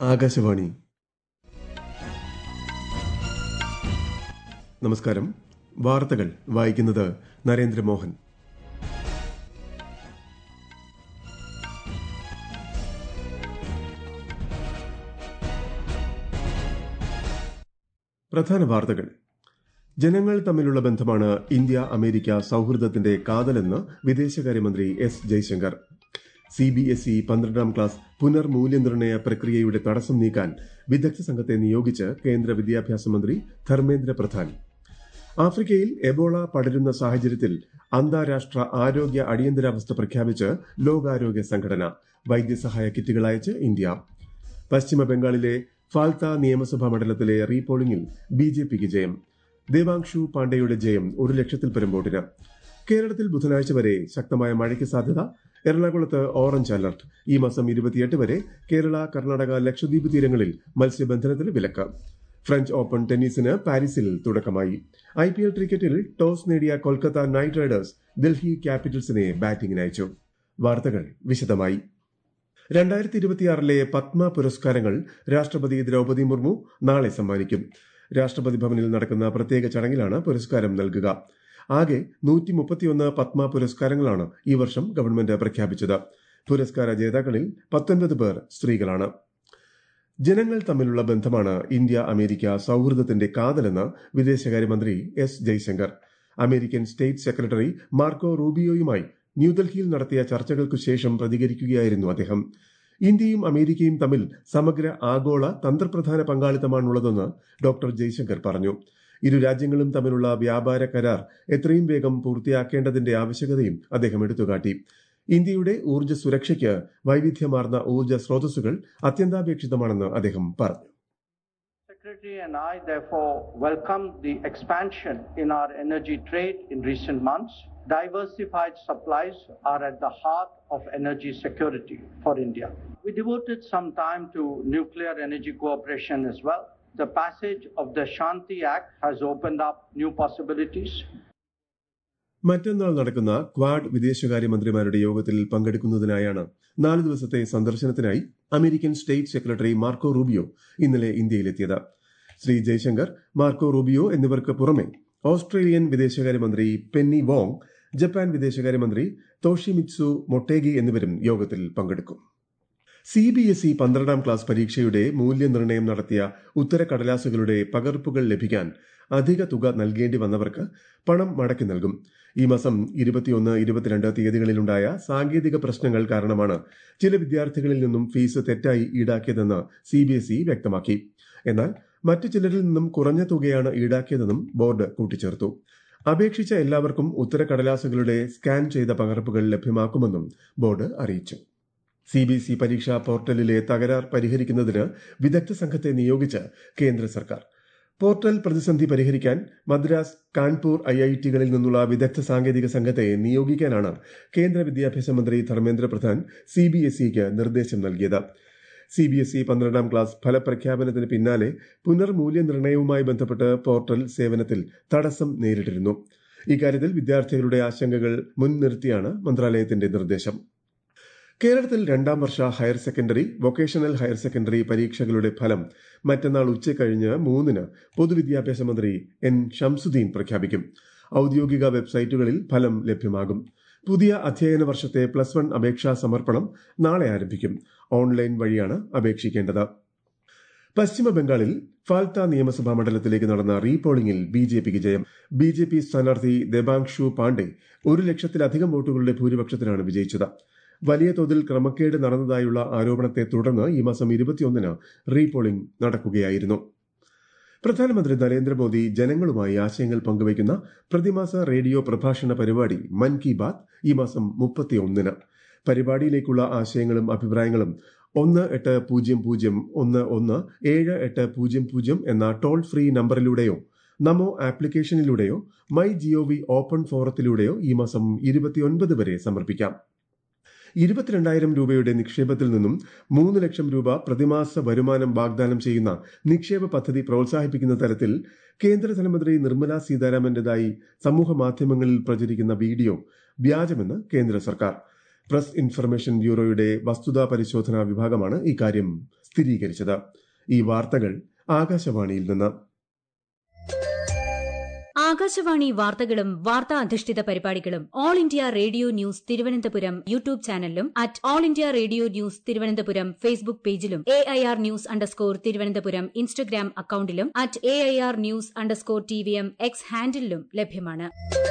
ആകാശവാണി നമസ്കാരം വാർത്തകൾ വായിക്കുന്നത് നരേന്ദ്രമോഹൻ പ്രധാന വാർത്തകൾ ജനങ്ങൾ തമ്മിലുള്ള ബന്ധമാണ് ഇന്ത്യ അമേരിക്ക സൌഹൃദത്തിന്റെ കാതലെന്ന് വിദേശകാര്യമന്ത്രി S Jaishankar C B S E പന്ത്രണ്ടാം ക്ലാസ് പുനർമൂല്യനിർണ്ണയ പ്രക്രിയയുടെ തടസ്സം നീക്കാൻ വിദഗ്ധ സംഘത്തെ നിയോഗിച്ച് കേന്ദ്ര വിദ്യാഭ്യാസ മന്ത്രി ധർമ്മേന്ദ്ര പ്രധാൻ ആഫ്രിക്കയിൽ എബോള പടരുന്ന സാഹചര്യത്തിൽ അന്താരാഷ്ട്ര ആരോഗ്യ അടിയന്തരാവസ്ഥ പ്രഖ്യാപിച്ച് ലോകാരോഗ്യ സംഘടന വൈദ്യസഹായ കിറ്റുകൾ അയച്ച് ഇന്ത്യ പശ്ചിമ ബംഗാളിലെ ഫാൽത്ത നിയമസഭാ മണ്ഡലത്തിലെ റീപോളിംഗിൽ ബി ജെ പിക്ക് ജയം ദേവാംശു പാണ്ഡെയുടെ ജയം ഒരു ലക്ഷത്തിൽ പരം വോട്ടിന് കേരളത്തിൽ ബുധനാഴ്ച വരെ ശക്തമായ മഴയ്ക്ക് സാധ്യത എറണാകുളത്ത് ഓറഞ്ച് അലർട്ട് ഈ മാസം ഇരുപത്തിയെട്ട് വരെ കേരള കർണാടക ലക്ഷദ്വീപ് തീരങ്ങളിൽ മത്സ്യബന്ധനത്തിന് വിലക്ക് ഫ്രഞ്ച് ഓപ്പൺ ടെന്നീസിന് പാരീസിൽ തുടക്കമായി ഐ പി എൽ ക്രിക്കറ്റിൽ ടോസ് നേടിയ കൊൽക്കത്ത നൈറ്റ് റൈഡേഴ്സ് ഡൽഹി ക്യാപിറ്റൽസിനെ ബാറ്റിംഗിന് അയച്ചു വാർത്തകൾ വിശദമായി രണ്ടായിരത്തി ഇരുപത്തിയാറിലെ പത്മ പുരസ്കാരങ്ങൾ രാഷ്ട്രപതി ദ്രൌപദി മുർമു നാളെ സമ്മാനിക്കും രാഷ്ട്രപതി ഭവനിൽ നടക്കുന്ന പ്രത്യേക ചടങ്ങിലാണ് പുരസ്കാരം നൽകുക ആകെ നൂറ്റി മുപ്പത്തിയൊന്ന് പത്മ പുരസ്കാരങ്ങളാണ് ഈ വർഷം ഗവൺമെന്റ് പ്രഖ്യാപിച്ചത് പുരസ്കാര ജേതാക്കളിൽ പത്തൊൻപത് പേർ സ്ത്രീകളാണ് ജനങ്ങൾ തമ്മിലുള്ള ബന്ധമാണ് ഇന്ത്യ അമേരിക്ക സൌഹൃദത്തിന്റെ കാതലെന്ന് വിദേശകാര്യമന്ത്രി S Jaishankar American state secretary Marco റൂബിയോയുമായി ന്യൂഡൽഹിയിൽ നടത്തിയ ചർച്ചകൾക്കു ശേഷം പ്രതികരിക്കുകയായിരുന്നു അദ്ദേഹം ഇന്ത്യയും അമേരിക്കയും തമ്മിൽ സമഗ്ര ആഗോള തന്ത്രപ്രധാന പങ്കാളിത്തമാണുള്ളതെന്ന് ഡോക്ടർ ജയശങ്കർ പറഞ്ഞു ഇരു രാജ്യങ്ങളും തമ്മിലുള്ള വ്യാപാര കരാർ എത്രയും വേഗം പൂർത്തിയാക്കേണ്ടതിന്റെ ആവശ്യകതയും അദ്ദേഹം എടുത്തുകാട്ടി ഇന്ത്യയുടെ ഊർജ്ജ സുരക്ഷയ്ക്ക് വൈവിധ്യമാർന്ന ഊർജ്ജ സ്രോതസ്സുകൾ അത്യന്താപേക്ഷിതമാണെന്ന് അദ്ദേഹം പറഞ്ഞു Secretary and I therefore welcome the expansion in our energy trade in recent months. Diversified supplies are at the heart of energy security for India. We devoted some time to nuclear energy cooperation as well. The passage of the Shanti Act has opened up new possibilities. മറ്റന്നാൾ നടക്കുന്ന quad വിദേശകാര്യമന്ത്രിമാരുടെ യോഗത്തിൽ പങ്കെടുക്കുന്നതിനായാണ് നാല് ദിവസത്തെ സന്ദർശനത്തിനായി American state secretary Marco Rubio ഇന്നലെ ഇന്ത്യയിലെത്തിയത് Shri Jaishankar Marco Rubio എന്നിവർക്ക് പുറമെ ഓസ്ട്രേലിയൻ വിദേശകാര്യമന്ത്രി പെന്നി വോങ് ജപ്പാൻ വിദേശകാര്യമന്ത്രി തോഷിമിത്സു മൊട്ടേഗി എന്നിവരും യോഗത്തിൽ പങ്കെടുക്കും സി ബി എസ് ഇ പന്ത്രണ്ടാം ക്ലാസ് പരീക്ഷയുടെ മൂല്യനിർണ്ണയം നടത്തിയ ഉത്തരക്കടലാസുകളുടെ പകർപ്പുകൾ ലഭിക്കാൻ അധിക തുക നൽകേണ്ടി വന്നവർക്ക് പണം മടക്കി നൽകും ഈ മാസം ഇരുപത്തിയൊന്ന് ഇരുപത്തിരണ്ട് തീയതികളിലുണ്ടായ സാങ്കേതിക പ്രശ്നങ്ങൾ കാരണമാണ് ചില വിദ്യാർത്ഥികളിൽ നിന്നും ഫീസ് തെറ്റായി ഈടാക്കിയതെന്ന് സി ബി എസ് ഇ വ്യക്തമാക്കി എന്നാൽ മറ്റു ചിലരിൽ നിന്നും കുറഞ്ഞ തുകയാണ് ഈടാക്കിയതെന്നും ബോർഡ് കൂട്ടിച്ചേർത്തു അപേക്ഷിച്ച എല്ലാവർക്കും ഉത്തരക്കടലാസുകളുടെ സ്കാൻ ചെയ്ത പകർപ്പുകൾ ലഭ്യമാക്കുമെന്നും ബോർഡ് അറിയിച്ചു സി ബി എസ് ഇ പരീക്ഷാ പോർട്ടലിലെ തകരാർ പരിഹരിക്കുന്നതിന് വിദഗ്ധ സംഘത്തെ നിയോഗിച്ച് കേന്ദ്ര സർക്കാർ പോർട്ടൽ പ്രതിസന്ധി പരിഹരിക്കാൻ മദ്രാസ് കാൺപൂർ ഐ ഐ ടികളിൽ നിന്നുള്ള വിദഗ്ധ സാങ്കേതിക സംഘത്തെ നിയോഗിക്കാനാണ് കേന്ദ്ര വിദ്യാഭ്യാസ മന്ത്രി Dharmendra Pradhan C B S ഇക്ക് നിർദ്ദേശം നൽകിയത് സി ബി എസ് ഇ പന്ത്രണ്ടാം ക്ലാസ് ഫലപ്രഖ്യാപനത്തിന് പിന്നാലെ പുനർമൂല്യനിർണ്ണയവുമായി ബന്ധപ്പെട്ട് പോർട്ടൽ സേവനത്തിൽ തടസ്സം നേരിട്ടിരുന്നു ഇക്കാര്യത്തിൽ വിദ്യാർത്ഥികളുടെ ആശങ്കകൾ മുൻനിർത്തിയാണ് മന്ത്രാലയത്തിന്റെ നിർദ്ദേശം കേരളത്തിൽ രണ്ടാം വർഷ higher secondary vocational higher secondary പരീക്ഷകളുടെ ഫലം മറ്റന്നാൾ ഉച്ചകഴിഞ്ഞ് മൂന്നിന് പൊതുവിദ്യാഭ്യാസ മന്ത്രി എൻ ഷംസുദ്ദീൻ പ്രഖ്യാപിക്കും ഔദ്യോഗിക വെബ്സൈറ്റുകളിൽ ഫലം ലഭ്യമാകും പുതിയ അധ്യയന വർഷത്തെ പ്ലസ് വൺ അപേക്ഷാ സമർപ്പണം നാളെ ആരംഭിക്കും ഓൺലൈൻ വഴിയാണ് അപേക്ഷിക്കേണ്ടത് പശ്ചിമ ബംഗാളിൽ ഫാൽത്ത നിയമസഭാ മണ്ഡലത്തിലേക്ക് നടന്ന റീപോളിംഗിൽ ബി ജെ പിക്ക് ജയം ബി ജെ പി സ്ഥാനാർത്ഥി ദേബാങ്ഷു പാണ്ഡെ ഒരു ലക്ഷത്തിലധികം വോട്ടുകളുടെ ഭൂരിപക്ഷത്തിലാണ് വിജയിച്ചത് വലിയ തോതിൽ ക്രമക്കേട് നടന്നതായുള്ള ആരോപണത്തെ തുടർന്ന് ഈ മാസം ഇരുപത്തിയൊന്നിന് റീപോളിംഗ് നടക്കുകയായിരുന്നു പ്രധാനമന്ത്രി നരേന്ദ്രമോദി ജനങ്ങളുമായി ആശയങ്ങൾ പങ്കുവയ്ക്കുന്ന പ്രതിമാസ റേഡിയോ പ്രഭാഷണ പരിപാടി മൻ കി ബാത് ഈ മാസം മുപ്പത്തിയൊന്നിന് പരിപാടിയിലേക്കുള്ള ആശയങ്ങളും അഭിപ്രായങ്ങളും ഒന്ന് എട്ട് പൂജ്യം പൂജ്യം ഒന്ന് ഒന്ന് ഏഴ് എട്ട് പൂജ്യം പൂജ്യം എന്ന ടോൾ ഫ്രീ നമ്പറിലൂടെയോ നമോ ആപ്ലിക്കേഷനിലൂടെയോ മൈ ജിഒവി ഓപ്പൺ ഫോറത്തിലൂടെയോ ഈ മാസം ഇരുപത്തിയൊൻപത് വരെ സമർപ്പിക്കാം ഇരുപത്തിരണ്ടായിരം രൂപയുടെ നിക്ഷേപത്തിൽ നിന്നും മൂന്ന് ലക്ഷം രൂപ പ്രതിമാസ വരുമാനം വാഗ്ദാനം ചെയ്യുന്ന നിക്ഷേപ പദ്ധതി പ്രോത്സാഹിപ്പിക്കുന്ന തരത്തിൽ കേന്ദ്ര ധനമന്ത്രി നിർമ്മല സീതാരാമന്റേതായി സമൂഹ മാധ്യമങ്ങളിൽ പ്രചരിക്കുന്ന വീഡിയോ വ്യാജമെന്ന് കേന്ദ്ര സർക്കാർ പ്രസ് ഇൻഫർമേഷൻ ബ്യൂറോയുടെ വസ്തുതാ പരിശോധനാ വിഭാഗമാണ് ഇക്കാര്യം സ്ഥിരീകരിച്ചത് ഈ വാർത്തകൾ ആകാശവാണിയിൽ നിന്ന് ആകാശവാണി വാർത്തകളും വാർത്താ അധിഷ്ഠിത പരിപാടികളും All India Radio news Thiruvananthapuram YouTube ചാനലിലും at All India Radio news Thiruvananthapuram Facebook പേജിലും A I R news underscore Thiruvananthapuram Instagram അക്കൌണ്ടിലും at A I R news underscore T V M X ഹാൻഡിലും ലഭ്യമാണ്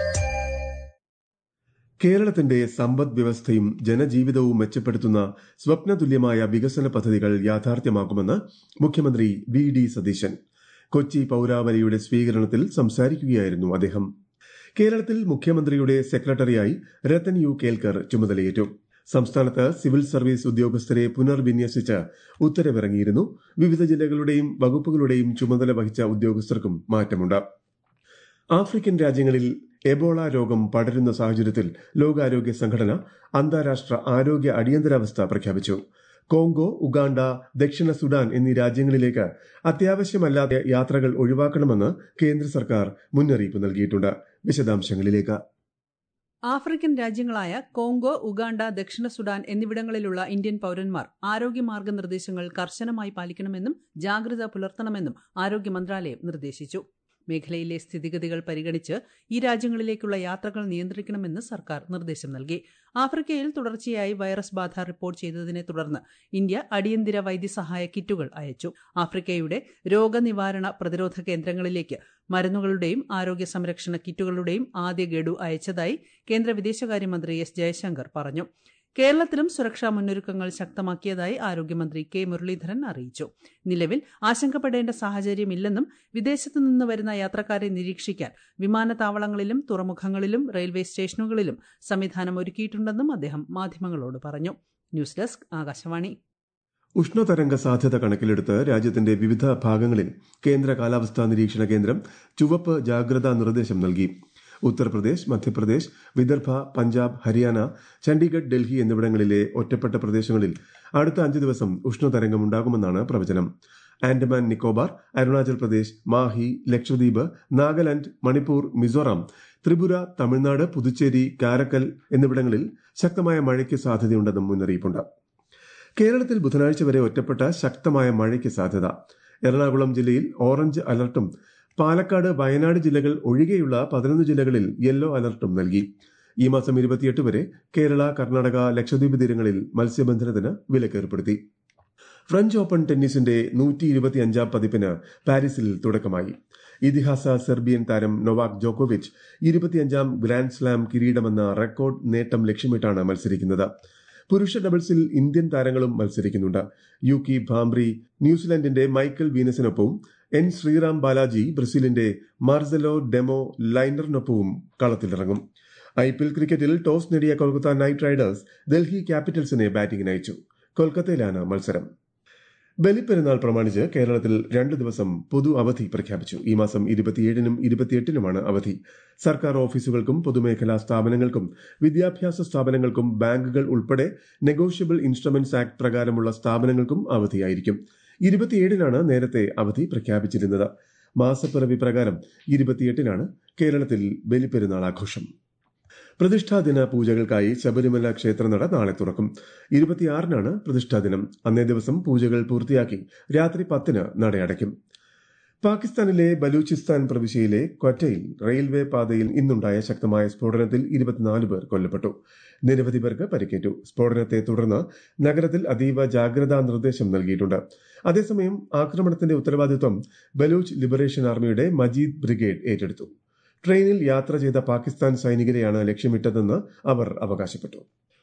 കേരളത്തിന്റെ സമ്പദ് വ്യവസ്ഥയും ജനജീവിതവും മെച്ചപ്പെടുത്തുന്ന സ്വപ്നതുല്യമായ വികസന പദ്ധതികൾ യാഥാർത്ഥ്യമാക്കുമെന്ന് മുഖ്യമന്ത്രി വി ഡി സതീശൻ കൊച്ചി പൌരാവലിയുടെ സ്വീകരണത്തിൽ സംസാരിക്കുകയായിരുന്നു അദ്ദേഹം കേരളത്തിൽ മുഖ്യമന്ത്രിയുടെ സെക്രട്ടറിയായി രത്തൻ യു കേൽക്കർ ചുമതലയേറ്റു സംസ്ഥാനത്ത് സിവിൽ സർവീസ് ഉദ്യോഗസ്ഥരെ പുനർവിന്യസിച്ച് ഉത്തരവിറങ്ങിയിരുന്നു വിവിധ ജില്ലകളുടെയും വകുപ്പുകളുടെയും ചുമതല വഹിച്ച ഉദ്യോഗസ്ഥർക്കും മാറ്റമുണ്ട് ആഫ്രിക്കൻ രാജ്യങ്ങളിൽ എബോള രോഗം പടരുന്ന സാഹചര്യത്തിൽ ലോകാരോഗ്യ സംഘടന അന്താരാഷ്ട്ര ആരോഗ്യ അടിയന്തരാവസ്ഥ പ്രഖ്യാപിച്ചു കോങ്കോ ഉഗാണ്ട ദക്ഷിണ സുഡാൻ എന്നീ രാജ്യങ്ങളിലേക്ക് അത്യാവശ്യമല്ലാത്ത യാത്രകൾ ഒഴിവാക്കണമെന്ന് കേന്ദ്ര സർക്കാർ മുന്നറിയിപ്പ് നൽകിയിട്ടുണ്ട് വിശദാംശങ്ങളിലേക്ക് ആഫ്രിക്കൻ രാജ്യങ്ങളായ കോങ്കോ ഉഗാണ്ട ദക്ഷിണ സുഡാൻ എന്നിവിടങ്ങളിലുള്ള ഇന്ത്യൻ പൌരന്മാർ ആരോഗ്യ മാർഗനിർദ്ദേശങ്ങൾ കർശനമായി പാലിക്കണമെന്നും ജാഗ്രത പുലർത്തണമെന്നും ആരോഗ്യ മന്ത്രാലയം നിർദ്ദേശിച്ചു മേഖലയിലെ സ്ഥിതിഗതികൾ പരിഗണിച്ച് ഈ രാജ്യങ്ങളിലേക്കുള്ള യാത്രകൾ നിയന്ത്രിക്കണമെന്ന് സർക്കാർ നിർദ്ദേശം നൽകി ആഫ്രിക്കയിൽ തുടർച്ചയായി വൈറസ് ബാധ റിപ്പോർട്ട് ചെയ്തതിനെ തുടർന്ന് ഇന്ത്യ അടിയന്തര വൈദ്യസഹായ കിറ്റുകൾ അയച്ചു ആഫ്രിക്കയുടെ രോഗനിവാരണ പ്രതിരോധ കേന്ദ്രങ്ങളിലേക്ക് മരുന്നുകളുടെയും ആരോഗ്യ സംരക്ഷണ കിറ്റുകളുടെയും ആദ്യ ഗഡു അയച്ചതായി കേന്ദ്ര വിദേശകാര്യമന്ത്രി എസ് ജയശങ്കർ പറഞ്ഞു കേരളത്തിലും സുരക്ഷാ മുന്നൊരുക്കങ്ങൾ ശക്തമാക്കിയതായി ആരോഗ്യമന്ത്രി കെ മുരളീധരൻ അറിയിച്ചു നിലവിൽ ആശങ്കപ്പെടേണ്ട സാഹചര്യമില്ലെന്നും വിദേശത്തു നിന്ന് വരുന്ന യാത്രക്കാരെ നിരീക്ഷിക്കാൻ വിമാനത്താവളങ്ങളിലും തുറമുഖങ്ങളിലും റെയിൽവേ സ്റ്റേഷനുകളിലും സംവിധാനം ഒരുക്കിയിട്ടുണ്ടെന്നും അദ്ദേഹം മാധ്യമങ്ങളോട് പറഞ്ഞു ന്യൂസ് ഡെസ്ക് ആകാശവാണി ഉഷ്ണതരംഗ സാധ്യത കണക്കിലെടുത്ത് രാജ്യത്തിന്റെ വിവിധ ഭാഗങ്ങളിൽ കേന്ദ്ര കാലാവസ്ഥാ നിരീക്ഷണ കേന്ദ്രം ചുവപ്പ് ജാഗ്രതാ നിർദ്ദേശം നൽകി ഉത്തർപ്രദേശ് മധ്യപ്രദേശ് വിദർഭ പഞ്ചാബ് ഹരിയാന ചണ്ഡീഗഡ് ഡൽഹി എന്നിവിടങ്ങളിലെ ഒറ്റപ്പെട്ട പ്രദേശങ്ങളിൽ അടുത്ത അഞ്ച് ദിവസം ഉഷ്ണതരംഗം ഉണ്ടാകുമെന്നാണ് പ്രവചനം ആൻഡമാൻ നിക്കോബാർ അരുണാചൽ പ്രദേശ് മാഹി ലക്ഷദ്വീപ് നാഗാലാന്റ് മണിപ്പൂർ മിസോറാം ത്രിപുര തമിഴ്നാട് പുതുച്ചേരി കാരക്കൽ എന്നിവിടങ്ങളിൽ ശക്തമായ മഴയ്ക്ക് സാധ്യതയുണ്ടെന്നും മുന്നറിയിപ്പുണ്ട് കേരളത്തിൽ ബുധനാഴ്ച വരെ ഒറ്റപ്പെട്ട ശക്തമായ മഴയ്ക്ക് സാധ്യത എറണാകുളം ജില്ലയിൽ ഓറഞ്ച് അലർട്ടും പാലക്കാട് വയനാട് ജില്ലകൾ ഒഴികെയുള്ള പതിനൊന്ന് ജില്ലകളിൽ യെല്ലോ അലർട്ടും നൽകി ഈ മാസം ഇരുപത്തിയെട്ട് വരെ കേരള കർണാടക ലക്ഷദ്വീപ് തീരങ്ങളിൽ മത്സ്യബന്ധനത്തിന് വിലക്കേർപ്പെടുത്തി ഫ്രഞ്ച് ഓപ്പൺ ടെന്നീസിന്റെ നൂറ്റി ഇരുപത്തിയഞ്ചാം പതിപ്പിന് പാരീസിൽ തുടക്കമായി ഇതിഹാസ സെർബിയൻ താരം നൊവാക് ജോക്കോവിച്ച് ഇരുപത്തിയഞ്ചാം ഗ്രാൻഡ് സ്ലാം കിരീടമെന്ന റെക്കോർഡ് നേട്ടം ലക്ഷ്യമിട്ടാണ് മത്സരിക്കുന്നത് പുരുഷ ഡബിൾസിൽ ഇന്ത്യൻ താരങ്ങളും മത്സരിക്കുന്നുണ്ട് യു കി ഭാംബ്രി ന്യൂസിലൻഡിന്റെ മൈക്കൽ വീനസിനൊപ്പവും എൻ ശ്രീറാം ബാലാജി ബ്രസീലിന്റെ മാർസലോ ഡെമോ ലൈനറിനൊപ്പവും കളത്തിലിറങ്ങും ഐ പി എൽ ക്രിക്കറ്റിൽ ടോസ് നേടിയ കൊൽക്കത്ത നൈറ്റ് റൈഡേഴ്സ് ഡൽഹി ക്യാപിറ്റൽസിനെ ബാറ്റിംഗിന് അയച്ചു കൊൽക്കത്തയിലാണ് മത്സരം ബലിപ്പെരുന്നാൾ പ്രമാണിച്ച് കേരളത്തിൽ രണ്ട് ദിവസം പൊതു അവധി പ്രഖ്യാപിച്ചു ഈ മാസം ഇരുപത്തിയേഴിനും ഇരുപത്തിയെട്ടിനുമാണ് അവധി സർക്കാർ ഓഫീസുകൾക്കും പൊതുമേഖലാ സ്ഥാപനങ്ങൾക്കും വിദ്യാഭ്യാസ സ്ഥാപനങ്ങൾക്കും ബാങ്കുകൾ ഉൾപ്പെടെ നെഗോഷ്യബിൾ ഇൻസ്ട്രുമെന്റ്സ് ആക്ട് പ്രകാരമുള്ള സ്ഥാപനങ്ങൾക്കും അവധിയായിരിക്കും ഇരുപത്തിയേഴിനാണ് നേരത്തെ അവധി പ്രഖ്യാപിച്ചിരുന്നത് മാസപ്പിറവി പ്രകാരം ഇരുപത്തിയെട്ടിനാണ് കേരളത്തിൽ ബലിപ്പെരുന്നാൾ ആഘോഷം പ്രതിഷ്ഠാദിന പൂജകൾക്കായി ശബരിമല ക്ഷേത്രനട നാളെ തുറക്കും ഇരുപത്തിയാറിനാണ് പ്രതിഷ്ഠാദിനം അന്നേ ദിവസം പൂജകൾ പൂർത്തിയാക്കി രാത്രി പത്തിന് നടയടയ്ക്കും പാകിസ്ഥാനിലെ ബലൂചിസ്ഥാൻ പ്രവിശ്യയിലെ ക്വറ്റയിൽ റെയിൽവേ പാതയിൽ ഇന്നുണ്ടായ ശക്തമായ സ്ഫോടനത്തിൽ ഇരുപത്തിനാല് പേർ കൊല്ലപ്പെട്ടു നിരവധി പേർക്ക് പരിക്കേറ്റു സ്ഫോടനത്തെ തുടർന്ന് നഗരത്തിൽ അതീവ ജാഗ്രതാ നിർദ്ദേശം നൽകിയിട്ടുണ്ട് അതേസമയം ആക്രമണത്തിന്റെ ഉത്തരവാദിത്വം ബലൂച്ച് ലിബറേഷൻ ആർമിയുടെ മജീദ് ബ്രിഗേഡ് ഏറ്റെടുത്തു ട്രെയിനിൽ യാത്ര ചെയ്ത പാകിസ്ഥാൻ സൈനികരെയാണ് ലക്ഷ്യമിട്ടതെന്ന് അവർ അവകാശപ്പെട്ടു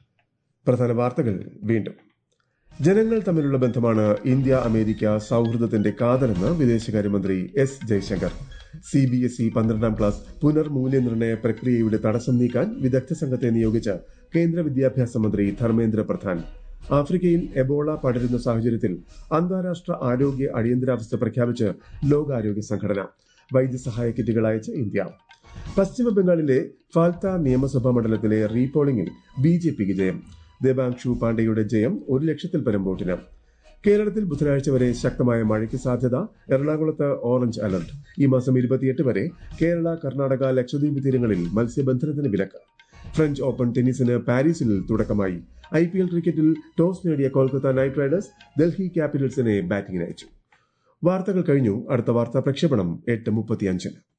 പ്രധാന വാർത്തകൾ വീണ്ടും ജനങ്ങൾ തമ്മിലുള്ള ബന്ധമാണ് ഇന്ത്യ അമേരിക്ക സൌഹൃദത്തിന്റെ കാതലെന്ന് വിദേശകാര്യമന്ത്രി S Jaishankar C B S E പന്ത്രണ്ടാം ക്ലാസ് പുനർമൂല്യനിർണ്ണയ പ്രക്രിയയുടെ തടസ്സം നീക്കാൻ വിദഗ്ധ സംഘത്തെ നിയോഗിച്ച് കേന്ദ്ര വിദ്യാഭ്യാസ മന്ത്രി ധർമ്മേന്ദ്ര പ്രധാൻ ആഫ്രിക്കയിൽ എബോള പടരുന്ന സാഹചര്യത്തിൽ അന്താരാഷ്ട്ര ആരോഗ്യ അടിയന്തരാവസ്ഥ പ്രഖ്യാപിച്ച് ലോകാരോഗ്യ സംഘടന വൈദ്യസഹായ കിറ്റുകൾ അയച്ച് ഇന്ത്യ പശ്ചിമ ബംഗാളിലെ ഫാൽത്ത നിയമസഭാ മണ്ഡലത്തിലെ റീപോളിംഗിൽ ബി ജെ പിക്ക് ജയം ദേബാങ്ഷു പാണ്ഡെയുടെ ജയം ഒരു ലക്ഷത്തിൽ പരം വോട്ടിന് കേരളത്തിൽ ബുധനാഴ്ച വരെ ശക്തമായ മഴയ്ക്ക് സാധ്യത എറണാകുളത്ത് ഓറഞ്ച് അലർട്ട് ഈ മാസം ഇരുപത്തിയെട്ട് വരെ കേരള കർണാടക ലക്ഷദ്വീപ് തീരങ്ങളിൽ മത്സ്യബന്ധനത്തിന് വിലക്ക് ഫ്രഞ്ച് ഓപ്പൺ ടെന്നീസിന് പാരീസിൽ തുടക്കമായി ഐ പി എൽ ക്രിക്കറ്റിൽ ടോസ് നേടിയ കൊൽക്കത്ത നൈറ്റ് റൈഡേഴ്സ് ഡൽഹി ക്യാപിറ്റൽസിനെ ബാറ്റിംഗിന് അയച്ചു വാർത്തകൾ കഴിഞ്ഞു അടുത്ത വാർത്താ പ്രക്ഷേപണം എട്ട് മുപ്പത്തിയഞ്ചിന്